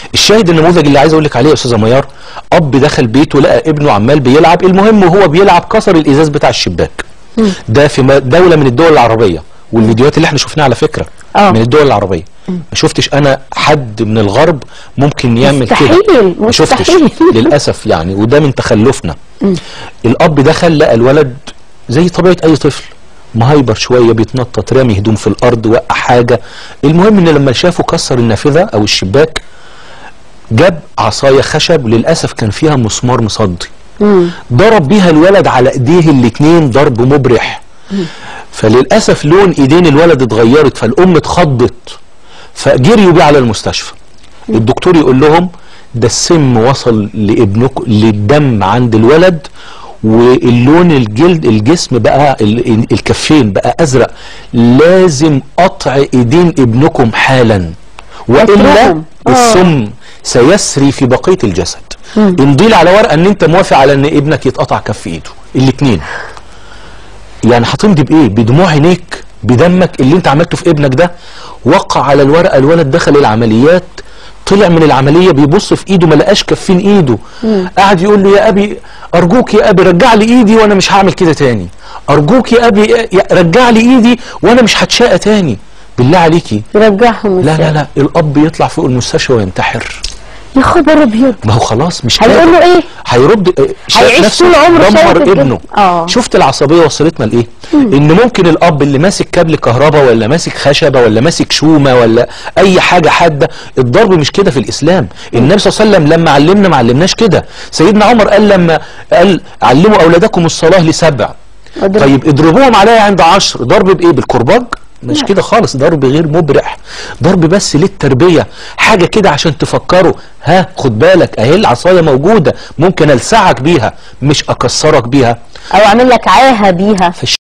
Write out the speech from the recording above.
الشاهد النموذج اللي عايز اقول لك عليه يا استاذه ميار اب دخل بيته لقى ابنه عمال بيلعب المهم وهو بيلعب كسر الازاز بتاع الشباك ده في م- دوله من الدول العربيه والفيديوهات اللي احنا شفناها على فكره آه. من الدول العربيه ما شفتش انا حد من الغرب ممكن يعمل كده مستحيل، ما شفتش مستحيل. للاسف يعني وده من تخلفنا الاب دخل لقى الولد زي طبيعه اي طفل مهايبر شويه بيتنطط رامي هدوم في الارض وقع حاجه المهم ان لما شافه كسر النافذه او الشباك جاب عصايه خشب للاسف كان فيها مسمار مصدي ضرب بيها الولد على ايديه الاتنين ضرب مبرح فللاسف لون ايدين الولد اتغيرت فالام اتخضت فجريوا بيه على المستشفى الدكتور يقول لهم ده السم وصل لابنكم للدم عند الولد واللون الجلد الجسم بقى ال- الكفين بقى ازرق لازم قطع ايدين ابنكم حالا والا قتلهم. آه. السم سيسري في بقيه الجسد امضي لي على ورقه ان انت موافق على ان ابنك يتقطع كف ايده الاثنين يعني هتمضي بايه بدموع عينيك بدمك اللي انت عملته في ابنك ده وقع على الورقه الولد دخل العمليات طلع من العمليه بيبص في ايده ما لقاش كفين ايده قعد يقول له يا ابي ارجوك يا ابي رجع لي ايدي وانا مش هعمل كده تاني ارجوك يا ابي يا- رجع لي ايدي وانا مش هتشاقى تاني بالله عليكي يرجعهم لا لا إزاي؟ لا الاب يطلع فوق المستشفى وينتحر يا خبر ابيض ما هو خلاص مش هيقول قادر. له ايه؟ هيرد آه، شاف هيعيش نفسه طول عمره شايف دمر كده. ابنه آه. شفت العصبيه وصلتنا لايه ان ممكن الاب اللي ماسك كابل كهرباء ولا ماسك خشبه ولا ماسك شومه ولا اي حاجه حاده الضرب مش كده في الاسلام النبي صلى الله عليه وسلم لما علمنا ما علمناش كده سيدنا عمر قال لما قال علموا اولادكم الصلاه لسبع اضرب. طيب اضربوهم عليها عند عشر ضرب بايه بالكرباج مش كده خالص ضرب غير مبرح ضرب بس للتربيه حاجه كده عشان تفكروا ها خد بالك اهي العصايه موجوده ممكن السعك بيها مش اكسرك بيها او اعمل لك عاهه بيها فالش-